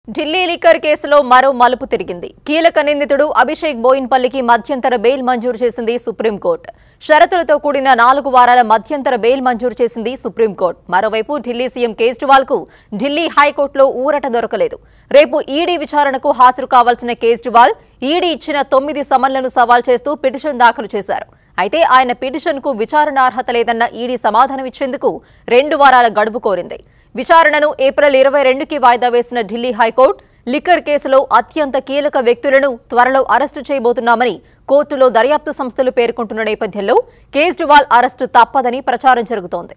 Delhi liquor కేసులో మరో మలుపు తిరిగింది కీలక నిందితుడు అభిషేక్ బోయిన్పల్లికి మధ్యంతర బెయిల్ మంజూరు చేసింది సుప్రీంకోర్టు షరతులతో కూడిన నాలుగు వారాల మధ్యంతర బెయిల్ మంజూరు చేసింది సుప్రీంకోర్టు మరోవైపు ఢిల్లీ సీఎం కేజ్రీవాల్ కు ఢిల్లీ హైకోర్టులో ఊరట దొరకలేదు రేపు ఈడీ విచారణకు హాజరు కావాల్సిన కేజ్రీవాల్ ఈడీ ఇచ్చిన తొమ్మిది సమన్లను సవాల్ చేస్తూ పిటిషన్ దాఖలు చేశారు అయితే ఆయన పిటిషన్ కు విచారణ అర్హత లేదన్న ఈడీ సమాధానం ఇచ్చేందుకు రెండు వారాల గడువు కోరింది విచారణను ఏప్రిల్ ఇరవై రెండుకి వాయిదా వేసిన ఢిల్లీ హైకోర్టు లిక్కర్ కేసులో అత్యంత కీలక వ్యక్తులను త్వరలో అరెస్టు చేయబోతున్నామని కోర్టులో దర్యాప్తు సంస్థలు పేర్కొంటున్న నేపథ్యంలో కేజ్రీవాల్ అరెస్టు తప్పదని ప్రచారం జరుగుతోంది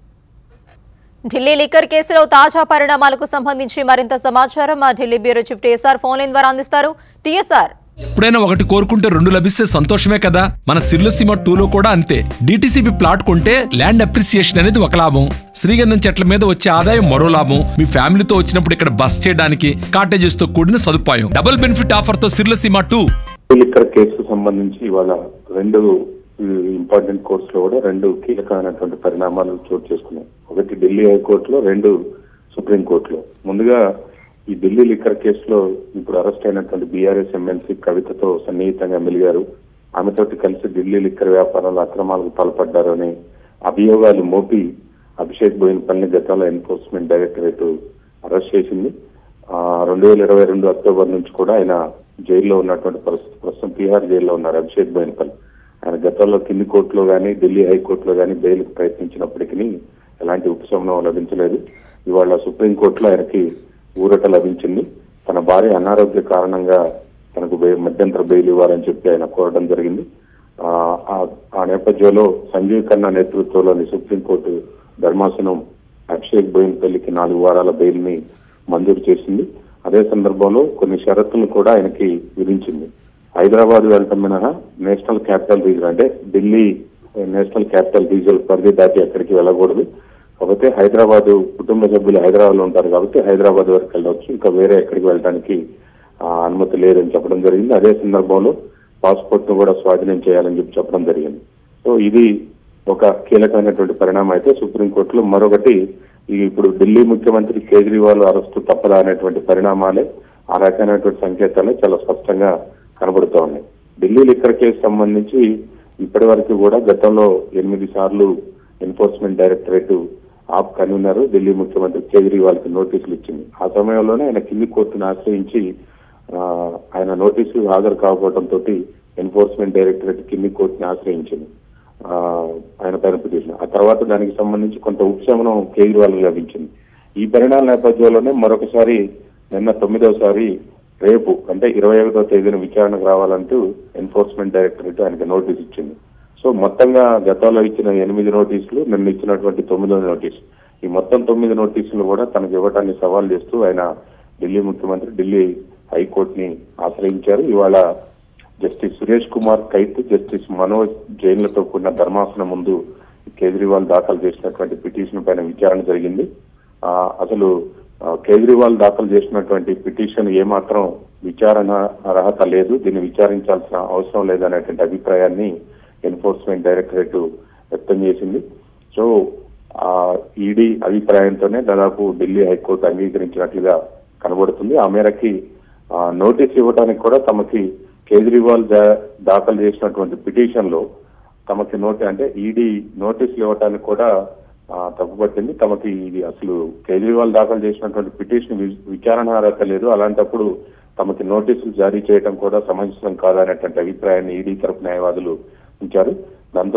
ఢిల్లీ లిక్కర్ కేసులో తాజా పరిణామాలకు సంబంధించి మరింత సమాచారం మా Delhi bureau chief TSR phone line ద్వారా అందిస్తారు టీఎస్ఆర్ ఎప్పుడైనా ఒకటి కోరుకుంటే రెండు లభిస్తే సంతోషమే కదా మన సిర్లసీమ టూలో కూడా అంతే డిటిసిపి ప్లాట్ కొంటే ల్యాండ్ అప్రిసియేషన్ అనేది ఒక లాభం శ్రీగంధం చెట్ల మీద వచ్చే ఆదాయం మరో లాభం మీ ఫ్యామిలీతో వచ్చినప్పుడు ఇక్కడ బస్ చేయడానికి కాటేజెస్ తో కూడిన సదుపాయం డబుల్ బెనిఫిట్ ఆఫర్ తో సిర్లసీమ టూ లిక్కర్ కేసుకు సంబంధించి ఇవాళ రెండు ఇంపార్టెంట్ కోర్ట్స్ లో కూడా రెండు కీలకమైనటువంటి పరిణామాలు చోటు చేసుకున్నాయి ఒకటి ఢిల్లీ హైకోర్టులో రెండు సుప్రీం కోర్టులో ముందుగా ఈ ఢిల్లీ లిక్కర్ కేసులో ఇప్పుడు అరెస్ట్ అయినటువంటి బీఆర్ఎస్ ఎమ్మెల్సీ కవితతో సన్నిహితంగా మెలిగారు ఆమెతోటి కలిసి ఢిల్లీ లిక్కర్ వ్యాపారంలో అక్రమాలకు పాల్పడ్డారని అభియోగాలు మోపి అభిషేక్ బోయినపల్లిని గతంలో ఎన్ఫోర్స్మెంట్ డైరెక్టరేట్ అరెస్ట్ చేసింది ఆ, రెండు వేల ఇరవై రెండు అక్టోబర్ నుంచి కూడా ఆయన జైల్లో ఉన్నటువంటి పరిస్థితి ప్రస్తుతం తిహార్ జైల్లో ఉన్నారు అభిషేక్ బోయినపల్లి ఆయన గతంలో కింది కోర్టులో కానీ ఢిల్లీ హైకోర్టులో కానీ బెయిల్ ప్రయత్నించినప్పటికీ ఎలాంటి ఉపశమనం లభించలేదు ఇవాళ సుప్రీంకోర్టులో ఆయనకి ఊరట లభించింది తన భార్య అనారోగ్య కారణంగా తనకు బెయిల్ మధ్యంతర బెయిల్ ఇవ్వాలని చెప్పి ఆయన కోరడం జరిగింది ఆ, ఆ- ఆ నేపథ్యంలో సంజీవ్ ఖన్నా నేతృత్వంలోని సుప్రీంకోర్టు ధర్మాసనం అభిషేక్ బోయినపల్లికి నాలుగు వారాల బెయిల్ ని మంజూరు చేసింది అదే సందర్భంలో కొన్ని షరతులను కూడా ఆయనకి విధించింది హైదరాబాద్ వెళ్ళటం మినహా నేషనల్ క్యాపిటల్ రీజన్ అంటే ఢిల్లీ నేషనల్ క్యాపిటల్ రీజన్ పరిధి దాటి ఎక్కడికి వెళ్ళకూడదు కాకపోతే హైదరాబాద్ కుటుంబ సభ్యులు హైదరాబాద్ లో ఉంటారు కాబట్టి హైదరాబాద్ వరకు వెళ్ళవచ్చు ఇంకా వేరే ఎక్కడికి వెళ్ళడానికి ఆ, అనుమతి లేదని చెప్పడం జరిగింది అదే సందర్భంలో పాస్పోర్ట్ ను కూడా స్వాధీనం చేయాలని చెప్పి చెప్పడం జరిగింది సో ఇది ఒక కీలకమైనటువంటి పరిణామం అయితే సుప్రీంకోర్టులో మరొకటి ఈ ఇప్పుడు ఢిల్లీ ముఖ్యమంత్రి కేజ్రీవాల్ అరెస్టు తప్పదా అనేటువంటి పరిణామాలే ఆ రకమైనటువంటి సంకేతాలే చాలా స్పష్టంగా కనబడుతూ ఉన్నాయి ఢిల్లీ లిక్కర్ కేసు సంబంధించి ఇప్పటి వరకు కూడా గతంలో ఎనిమిది సార్లు enforcement directorate AAP convener Delhi ముఖ్యమంత్రి కేజ్రీవాల్ కి నోటీసులు ఇచ్చింది ఆ సమయంలోనే ఆయన కింది కోర్టును ఆశ్రయించి ఆ, ఆయన నోటీసు హాజరు కాకపోవడంతో ఎన్ఫోర్స్మెంట్ డైరెక్టరేట్ కింది కోర్టుని ఆశ్రయించింది ఆ, ఆయన పైన పిటిషన్ ఆ తర్వాత దానికి సంబంధించి కొంత ఉపశమనం కేజ్రీవాల్ లభించింది ఈ పరిణామాల నేపథ్యంలోనే మరొకసారి నిన్న తొమ్మిదవసారి రేపు అంటే ఇరవై ఒకటో తేదీన విచారణకు రావాలంటూ ఎన్ఫోర్స్మెంట్ డైరెక్టరేట్ ఆయనకి నోటీస్ ఇచ్చింది సో మొత్తంగా గతంలో ఇచ్చిన ఎనిమిది నోటీసులు నిన్న ఇచ్చినటువంటి తొమ్మిదో నోటీసు ఈ మొత్తం తొమ్మిది నోటీసులు కూడా తనకు ఇవ్వటాన్ని సవాల్ చేస్తూ ఆయన ఢిల్లీ ముఖ్యమంత్రి ఢిల్లీ హైకోర్టుని ఆశ్రయించారు ఇవాళ జస్టిస్ సురేష్ కుమార్ కైత్ జస్టిస్ మనోజ్ జైన్లతో కూడిన ధర్మాసనం ముందు కేజ్రీవాల్ దాఖలు చేసినటువంటి పిటిషన్ పైన విచారణ జరిగింది ఆ, అసలు ఆ, కేజ్రీవాల్ దాఖలు చేసినటువంటి పిటిషన్ ఏమాత్రం విచారణ అర్హత లేదు దీన్ని విచారించాల్సిన అవసరం లేదనేటువంటి అభిప్రాయాన్ని ఎన్ఫోర్స్మెంట్ డైరెక్టరేట్ వ్యక్తం చేసింది సో ఆ ఈడీ అభిప్రాయంతోనే దాదాపు ఢిల్లీ హైకోర్టు అంగీకరించినట్లుగా కనబడుతుంది ఆ మేరకి ఆ, నోటీస్ ఇవ్వడానికి కూడా తమకి కేజ్రీవాల్ దా- దాఖలు చేసినటువంటి పిటిషన్ లో తమకి నోటి అంటే ఈడీ నోటీసులు ఇవ్వడానికి కూడా ఆ, తప్పుపట్టింది తమకి ఇది అసలు కేజ్రీవాల్ దాఖలు చేసినటువంటి పిటిషన్ వి- విచారణ అర్హత లేదు అలాంటప్పుడు తమకి నోటీసులు జారీ చేయడం కూడా సమంజసం కాదనేటువంటి అభిప్రాయాన్ని ఈడీ తరపు న్యాయవాదులు ఉంచారు దాంతో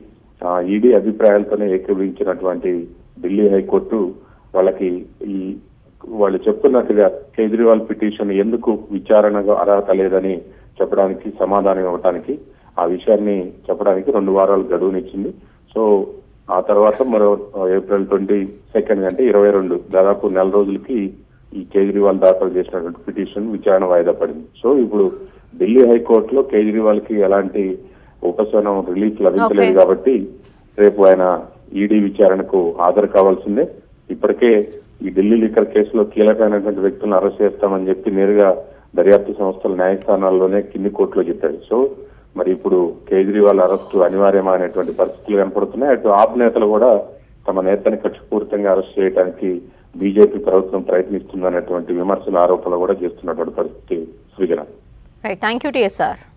ఈడీ అభిప్రాయాలతోనే ఏకీభవించినటువంటి ఢిల్లీ హైకోర్టు వాళ్ళకి ఈ వాళ్ళు చెప్తున్నట్టుగా కేజ్రీవాల్ పిటిషన్ ఎందుకు విచారణగా అర్హత లేదని చెప్పడానికి సమాధానం ఇవ్వడానికి ఆ విషయాన్ని చెప్పడానికి రెండు వారాలు గడువునిచ్చింది సో ఆ తర్వాత మరో ఏప్రిల్ ట్వంటీ సెకండ్ అంటే ఇరవై రెండు దాదాపు నెల రోజులకి ఈ కేజ్రీవాల్ దాఖలు చేసినటువంటి పిటిషన్ విచారణ వాయిదా పడింది సో ఇప్పుడు ఢిల్లీ హైకోర్టులో కేజ్రీవాల్ కి ఎలాంటి ఉపశమనం రిలీఫ్ లభించలేదు Okay. కాబట్టి రేపు ఆయన ఈడీ విచారణకు హాజరు కావాల్సిందే ఇప్పటికే ఈ ఢిల్లీ లిక్కర్ కేసులో కీలకమైనటువంటి వ్యక్తులను అరెస్ట్ చేస్తామని చెప్పి నేరుగా దర్యాప్తు సంస్థల న్యాయస్థానాల్లోనే కింది కోర్టులో చెప్పాడు సో మరి ఇప్పుడు కేజ్రీవాల్ అరెస్టు అనివార్యమా అనేటువంటి పరిస్థితులు కనపడుతున్నాయి అటు ఆప్ నేతలు కూడా తమ నేతని కక్షపూరితంగా అరెస్ట్ చేయడానికి బీజేపీ ప్రభుత్వం ప్రయత్నిస్తుందనేటువంటి విమర్శలు ఆరోపణలు కూడా చేస్తున్నటువంటి పరిస్థితి Srujana right thank you TSR